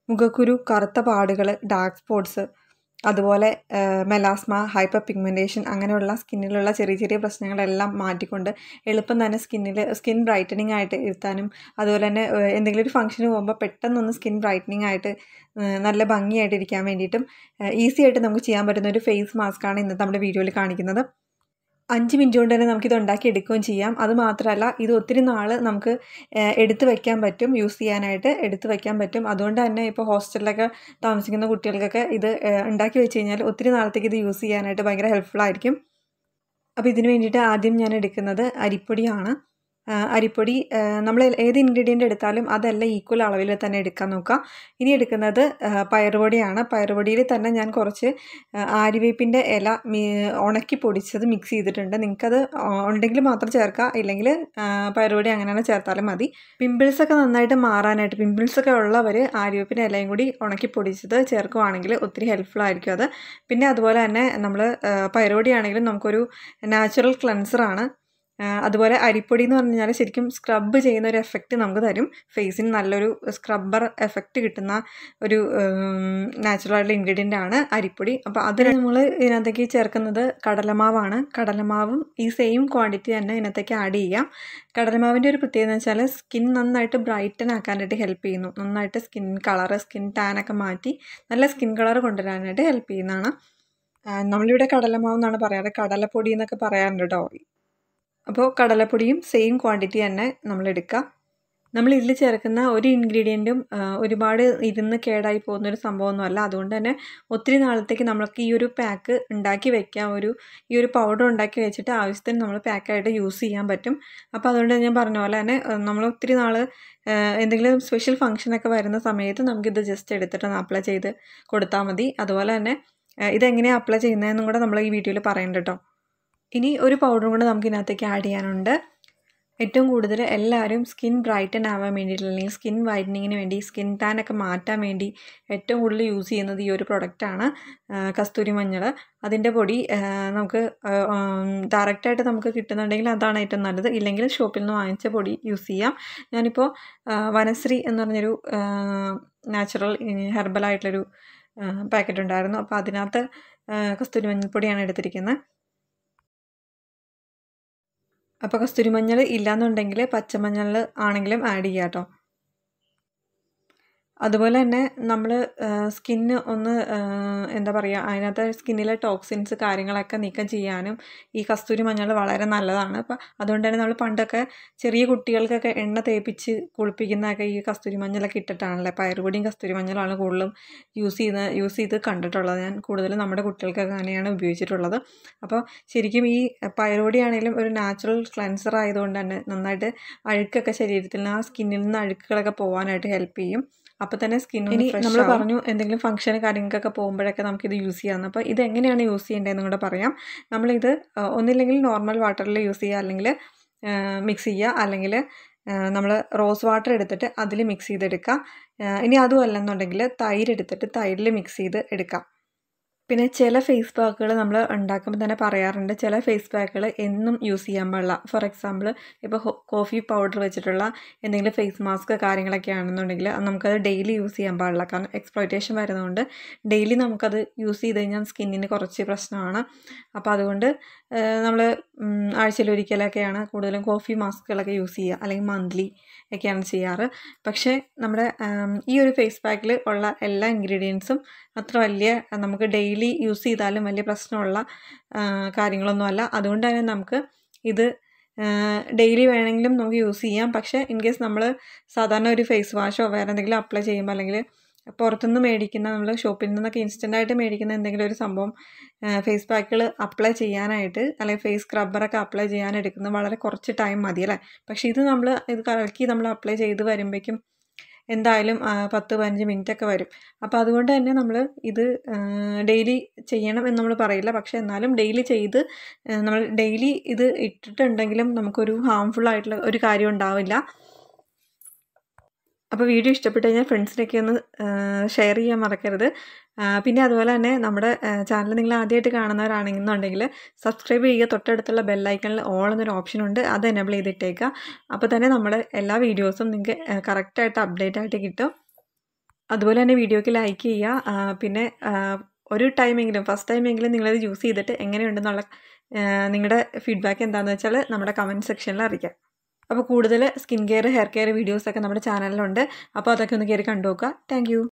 മുഖക്കുരു കറുത്ത പാടുകൾ ഡാർക്ക് സ്പോട്ട്സ് അതുപോലെ മെലാസ്മ ഹൈപ്പർ പിഗ്മെൻറ്റേഷൻ അങ്ങനെയുള്ള സ്കിന്നിലുള്ള ചെറിയ ചെറിയ പ്രശ്നങ്ങളെല്ലാം മാറ്റിക്കൊണ്ട് എളുപ്പം തന്നെ സ്കിന്നിൽ സ്കിൻ ബ്രൈറ്റനിങ് ആയിട്ട് ഇരുത്താനും അതുപോലെ തന്നെ ഏഹ്, എന്തെങ്കിലും ഒരു ഫംഗ്ഷന് പോകുമ്പോൾ പെട്ടെന്നൊന്ന് സ്കിൻ ബ്രൈറ്റനിങ് ആയിട്ട് ഏഹ്, നല്ല ഭംഗിയായിട്ട് ഇരിക്കാൻ വേണ്ടിയിട്ടും ഈസി ആയിട്ട് നമുക്ക് ചെയ്യാൻ പറ്റുന്ന ഒരു ഫേസ് മാസ്ക്കാണ് ഇന്നത്തെ നമ്മുടെ വീഡിയോയിൽ കാണിക്കുന്നത് അഞ്ച് മിനിറ്റ് കൊണ്ട് തന്നെ നമുക്കിത് ഉണ്ടാക്കി എടുക്കുകയും ചെയ്യാം അത് മാത്രമല്ല ഇത് ഒത്തിരി നാൾ നമുക്ക് ഏഹ്, എടുത്ത് വെക്കാൻ പറ്റും യൂസ് ചെയ്യാനായിട്ട് എടുത്ത് വെക്കാൻ പറ്റും അതുകൊണ്ട് തന്നെ ഇപ്പോൾ ഹോസ്റ്റലിലൊക്കെ താമസിക്കുന്ന കുട്ടികൾക്കൊക്കെ ഇത് ഏഹ്, ഉണ്ടാക്കി വെച്ച് കഴിഞ്ഞാൽ ഒത്തിരി നാളത്തേക്ക് ഇത് യൂസ് ചെയ്യാനായിട്ട് ഭയങ്കര ഹെൽപ്ഫുൾ ആയിരിക്കും അപ്പോൾ ഇതിന് വേണ്ടിയിട്ട് ആദ്യം ഞാൻ എടുക്കുന്നത് അരിപ്പൊടിയാണ് ആ, അരിപ്പൊടി നമ്മൾ ഏത് ഇൻഗ്രീഡിയൻ്റ് എടുത്താലും അതെല്ലാം ഈക്വൽ അളവിൽ തന്നെ എടുക്കാൻ നോക്കുക ഇനി എടുക്കുന്നത് ആ, പയറുപൊടിയാണ് പയറുപൊടിയിൽ തന്നെ ഞാൻ കുറച്ച് ആ, ആര്യവേപ്പിൻ്റെ ഇല മി- ഉണക്കി പൊടിച്ചത് മിക്സ് ചെയ്തിട്ടുണ്ട് നിങ്ങൾക്കത് ഉണ്ടെങ്കിൽ മാത്രം ചേർക്കുക ഇല്ലെങ്കിൽ ആ, പയറുപൊടി അങ്ങനെ ചേർത്താലും മതി പിമ്പിൾസ് ഒക്കെ നന്നായിട്ട് മാറാനായിട്ട് പിമ്പിൾസ് ഒക്കെ ഉള്ളവർ ആര്യവേപ്പിൻ്റെ ഇലയും കൂടി ഉണക്കി പൊടിച്ചത് ചേർക്കുവാണെങ്കിൽ ഒത്തിരി ഹെൽപ്ഫുൾ ആയിരിക്കും അത് പിന്നെ അതുപോലെ തന്നെ നമ്മൾ പയറുപൊടി ആണെങ്കിലും നമുക്കൊരു നാച്ചുറൽ ക്ലൻസറാണ് അതുപോലെ അരിപ്പൊടി എന്ന് പറഞ്ഞു കഴിഞ്ഞാൽ ശരിക്കും സ്ക്രബ് ചെയ്യുന്ന ഒരു എഫക്റ്റ് നമുക്ക് തരും ഫേസിന് നല്ലൊരു സ്ക്രബ്ബർ എഫക്റ്റ് കിട്ടുന്ന ഒരു നാച്ചുറൽ ആയിട്ടുള്ള ഇൻഗ്രീഡിയൻ്റ് ആണ് അരിപ്പൊടി അപ്പോൾ അതിന് നമ്മൾ ഇതിനകത്തേക്ക് ചേർക്കുന്നത് കടലമാവാണ് കടലമാവും ഈ സെയിം ക്വാണ്ടിറ്റി തന്നെ ഇതിനകത്തേക്ക് ആഡ് ചെയ്യാം കടലമാവിൻ്റെ ഒരു പ്രത്യേകത എന്ന് വെച്ചാൽ സ്കിൻ നന്നായിട്ട് ബ്രൈറ്റൻ ആക്കാനായിട്ട് ഹെൽപ്പ് ചെയ്യുന്നു നന്നായിട്ട് സ്കിൻ കളറ് സ്കിൻ ടാനൊക്കെ മാറ്റി നല്ല സ്കിൻ കളർ കൊണ്ടുവരാനായിട്ട് ഹെൽപ്പ് ചെയ്യുന്നതാണ് ആ, നമ്മളിവിടെ കടലമാവ് എന്നാണ് പറയാറ് കടലപ്പൊടി എന്നൊക്കെ പറയാറുണ്ട് കേട്ടോ അപ്പോൾ കടലപ്പൊടിയും സെയിം ക്വാണ്ടിറ്റി തന്നെ നമ്മൾ എടുക്കുക നമ്മൾ ഇതിൽ ചേർക്കുന്ന ഒരു ഇൻഗ്രീഡിയൻറ്റും ഒരുപാട് ഇരുന്ന് കേടായി പോകുന്ന ഒരു സംഭവമൊന്നുമല്ല അതുകൊണ്ട് തന്നെ ഒത്തിരി നാളത്തേക്ക് നമ്മൾക്ക് ഈ ഒരു പാക്ക് ഉണ്ടാക്കി വെക്കാം ഒരു ഈ ഒരു പൗഡർ ഉണ്ടാക്കി വെച്ചിട്ട് ആവശ്യത്തിന് നമ്മൾ പാക്കായിട്ട് യൂസ് ചെയ്യാൻ പറ്റും അപ്പോൾ അതുകൊണ്ട് ഞാൻ പറഞ്ഞ പോലെ തന്നെ ഏഹ്, നമ്മൾ ഒത്തിരി നാൾ എന്തെങ്കിലും സ്പെഷ്യൽ ഫംഗ്ഷനൊക്കെ വരുന്ന സമയത്ത് നമുക്കിത് ജസ്റ്റ് എടുത്തിട്ട് ഒന്ന് അപ്ലൈ ചെയ്ത് കൊടുത്താൽ മതി അതുപോലെ തന്നെ ഏഹ്, ഇതെങ്ങനെയാണ് അപ്ലൈ ചെയ്യുന്നതെന്നും കൂടെ നമ്മൾ ഈ വീഡിയോയിൽ പറയുന്നുണ്ട് കേട്ടോ ഇനി ഒരു പൗഡറും കൂടെ നമുക്ക് ഇതിനകത്തേക്ക് ആഡ് ചെയ്യാനുണ്ട് ഏറ്റവും കൂടുതൽ എല്ലാവരും സ്കിൻ ബ്രൈറ്റൻ ആവാൻ വേണ്ടിയിട്ട് അല്ലെങ്കിൽ സ്കിൻ വൈറ്റനിങ്ങിന് വേണ്ടി സ്കിൻ ടാൻ ഒക്കെ മാറ്റാൻ വേണ്ടി ഏറ്റവും കൂടുതൽ യൂസ് ചെയ്യുന്നത് ഈ ഒരു പ്രൊഡക്റ്റാണ് കസ്തൂരി മഞ്ഞൾ അതിൻ്റെ പൊടി ആ, നമുക്ക് ഡയറക്റ്റായിട്ട് നമുക്ക് കിട്ടുന്നുണ്ടെങ്കിൽ അതാണ് ഏറ്റവും നല്ലത് ഇല്ലെങ്കിൽ ഷോപ്പിൽ നിന്ന് വാങ്ങിച്ച പൊടി യൂസ് ചെയ്യാം ഞാനിപ്പോൾ ആ, വനശ്രീ എന്ന് പറഞ്ഞൊരു നാച്ചുറൽ ഹെർബൽ ആയിട്ടുള്ളൊരു പാക്കറ്റ് ഉണ്ടായിരുന്നു അപ്പോൾ അതിനകത്ത് ആ, കസ്തൂരി മഞ്ഞൾപ്പൊടിയാണ് എടുത്തിരിക്കുന്നത് അപ്പോൾ കസ്തൂരി മഞ്ഞൾ ഇല്ലാന്നുണ്ടെങ്കിൽ പച്ചമഞ്ഞൾ ആണെങ്കിലും ആഡ് ചെയ്യാം കേട്ടോ അതുപോലെ തന്നെ നമ്മൾ സ്കിന്ന് ഒന്ന് ആ, എന്താ പറയുക അതിനകത്ത് സ്കിന്നിലെ ടോക്സിൻസ് കാര്യങ്ങളൊക്കെ നീക്കം ചെയ്യാനും ഈ കസ്തൂരി മഞ്ഞൾ വളരെ നല്ലതാണ് അപ്പം അതുകൊണ്ട് തന്നെ നമ്മൾ പണ്ടൊക്കെ ചെറിയ കുട്ടികൾക്കൊക്കെ എണ്ണ തേപ്പിച്ച് കുളിപ്പിക്കുന്നതൊക്കെ ഈ കസ്തൂരി മഞ്ഞളൊക്കെ ഇട്ടിട്ടാണല്ലേ പയറുപൊടിയും കസ്തൂരി മഞ്ഞളാണ് കൂടുതലും യൂസ് ചെയ്യുന്ന യൂസ് ചെയ്ത് കണ്ടിട്ടുള്ളത് ഞാൻ കൂടുതലും നമ്മുടെ കുട്ടികൾക്കൊക്കെ അങ്ങനെയാണ് ഉപയോഗിച്ചിട്ടുള്ളത് അപ്പോൾ ശരിക്കും ഈ പയറുപൊടി ആണെങ്കിലും ഒരു നാച്ചുറൽ ക്ലെൻസർ ആയതുകൊണ്ട് തന്നെ നന്നായിട്ട് അഴുക്കൊക്കെ ശരീരത്തിൽ നിന്ന് ആ സ്കിന്നിൽ നിന്ന് അഴുക്കുകളൊക്കെ പോകാനായിട്ട് ഹെൽപ്പ് ചെയ്യും അപ്പോൾ തന്നെ സ്കിൻ ഇനി നമ്മൾ പറഞ്ഞു എന്തെങ്കിലും ഫംഗ്ഷൻ കാര്യങ്ങൾക്കൊക്കെ പോകുമ്പോഴൊക്കെ നമുക്കിത് യൂസ് ചെയ്യാമെന്ന് അപ്പോൾ ഇത് എങ്ങനെയാണ് യൂസ് ചെയ്യേണ്ടതെന്ന് കൂടെ പറയാം നമ്മളിത് ആ, ഒന്നില്ലെങ്കിൽ നോർമൽ വാട്ടറിൽ യൂസ് ചെയ്യുക അല്ലെങ്കിൽ മിക്സ് ചെയ്യുക അല്ലെങ്കിൽ നമ്മൾ റോസ് വാട്ടർ എടുത്തിട്ട് അതിൽ മിക്സ് ചെയ്തെടുക്കുക ആ, ഇനി അതും അല്ലെന്നുണ്ടെങ്കിൽ തൈര് എടുത്തിട്ട് തൈരിൽ മിക്സ് ചെയ്ത് എടുക്കാം പിന്നെ ചില ഫേസ് പാക്കുകൾ നമ്മൾ ഉണ്ടാക്കുമ്പോൾ തന്നെ പറയാറുണ്ട് ചില ഫേസ് പാക്കുകൾ എന്നും യൂസ് ചെയ്യാൻ പാടില്ല ഫോർ എക്സാമ്പിൾ ഇപ്പോൾ കോഫി പൗഡർ വെച്ചിട്ടുള്ള എന്തെങ്കിലും ഫേസ് മാസ്ക് കാര്യങ്ങളൊക്കെ ആണെന്നുണ്ടെങ്കിൽ അത് നമുക്കത് ഡെയിലി യൂസ് ചെയ്യാൻ പാടില്ല കാരണം എക്സ്പ്ലോയിറ്റേഷൻ വരുന്നതുകൊണ്ട് ഡെയിലി നമുക്കത് യൂസ് ചെയ്ത് കഴിഞ്ഞാൽ സ്കിന്നിന് കുറച്ച് പ്രശ്നമാണ് അപ്പോൾ അതുകൊണ്ട് നമ്മൾ ആഴ്ചയിൽ ഒരിക്കലൊക്കെയാണ് കൂടുതലും കോഫി മാസ്കുകളൊക്കെ യൂസ് ചെയ്യുക അല്ലെങ്കിൽ മന്ത്ലി ഒക്കെയാണ് ചെയ്യാറ് പക്ഷേ നമ്മുടെ ആം, ഈ ഒരു ഫേസ് പാക്കിൽ ഉള്ള എല്ലാ ഇൻഗ്രീഡിയൻസും അത്ര വലിയ നമുക്ക് ഡെയിലി യൂസ് ചെയ്താലും വലിയ പ്രശ്നമുള്ള ആ, കാര്യങ്ങളൊന്നുമല്ല അതുകൊണ്ട് തന്നെ നമുക്ക് ഇത് ഡെയിലി വേണമെങ്കിലും നമുക്ക് യൂസ് ചെയ്യാം പക്ഷേ ഇൻ കേസ് നമ്മൾ സാധാരണ ഒരു ഫേസ് വാഷോ വേറെ എന്തെങ്കിലും അപ്ലൈ ചെയ്യുമ്പോൾ അല്ലെങ്കിൽ പുറത്തുനിന്ന് മേടിക്കുന്ന നമ്മൾ ഷോപ്പിൽ നിന്നൊക്കെ ഇൻസ്റ്റൻ്റായിട്ട് മേടിക്കുന്ന എന്തെങ്കിലും ഒരു സംഭവം ഫേസ് പാക്കുകൾ അപ്ലൈ ചെയ്യാനായിട്ട് അല്ലെങ്കിൽ ഫേസ് സ്ക്രബ്ബറൊക്കെ അപ്ലൈ ചെയ്യാൻ എടുക്കുന്നത് വളരെ കുറച്ച് ടൈം മതി അല്ലേ പക്ഷേ ഇത് നമ്മൾ ഇത് കലക്കി നമ്മൾ അപ്ലൈ ചെയ്ത് വരുമ്പോഴേക്കും എന്തായാലും ആ, പത്ത് പതിനഞ്ച് മിനിറ്റ് ഒക്കെ വരും അപ്പോൾ അതുകൊണ്ട് തന്നെ നമ്മൾ ഇത് ഡെയിലി ചെയ്യണം എന്ന് നമ്മൾ പറയില്ല പക്ഷേ എന്നാലും ഡെയിലി ചെയ്ത് ആ, നമ്മൾ ഡെയിലി ഇത് ഇട്ടിട്ടുണ്ടെങ്കിലും നമുക്കൊരു ഹാംഫുൾ ആയിട്ടുള്ള ഒരു കാര്യം ഉണ്ടാവില്ല അപ്പോൾ വീഡിയോ ഇഷ്ടപ്പെട്ട് കഴിഞ്ഞാൽ ഫ്രണ്ട്സിനൊക്കെ ഒന്ന് ഷെയർ ചെയ്യാൻ മറക്കരുത് ആ, പിന്നെ അതുപോലെ തന്നെ നമ്മുടെ ചാനൽ നിങ്ങൾ ആദ്യമായിട്ട് കാണുന്നവരാണെന്നുണ്ടെങ്കിൽ സബ്സ്ക്രൈബ് ചെയ്യുക തൊട്ടടുത്തുള്ള ബെല്ലൈക്കണിൽ ഓൾ എന്നൊരു ഓപ്ഷൻ ഉണ്ട് അത് എനേബിൾ ചെയ്തിട്ടേക്കുക അപ്പോൾ തന്നെ നമ്മുടെ എല്ലാ വീഡിയോസും നിങ്ങൾക്ക് കറക്റ്റായിട്ട് അപ്ഡേറ്റ് ആയിട്ട് കിട്ടും അതുപോലെ തന്നെ വീഡിയോയ്ക്ക് ലൈക്ക് ചെയ്യുക ആ, പിന്നെ ആ, ഒരു ടൈമെങ്കിലും ഫസ്റ്റ് ടൈമെങ്കിലും നിങ്ങളിത് യൂസ് ചെയ്തിട്ട് എങ്ങനെയുണ്ടെന്നുള്ള നിങ്ങളുടെ ഫീഡ്ബാക്ക് എന്താണെന്ന് വെച്ചാൽ നമ്മുടെ കമൻറ്റ് സെക്ഷനിൽ അറിയിക്കാം അപ്പോൾ കൂടുതൽ സ്കിൻ കെയർ ഹെയർ കെയർ വീഡിയോസൊക്കെ നമ്മുടെ ചാനലിലുണ്ട് അപ്പോൾ അതൊക്കെ ഒന്ന് കയറി കണ്ടു നോക്കുക താങ്ക്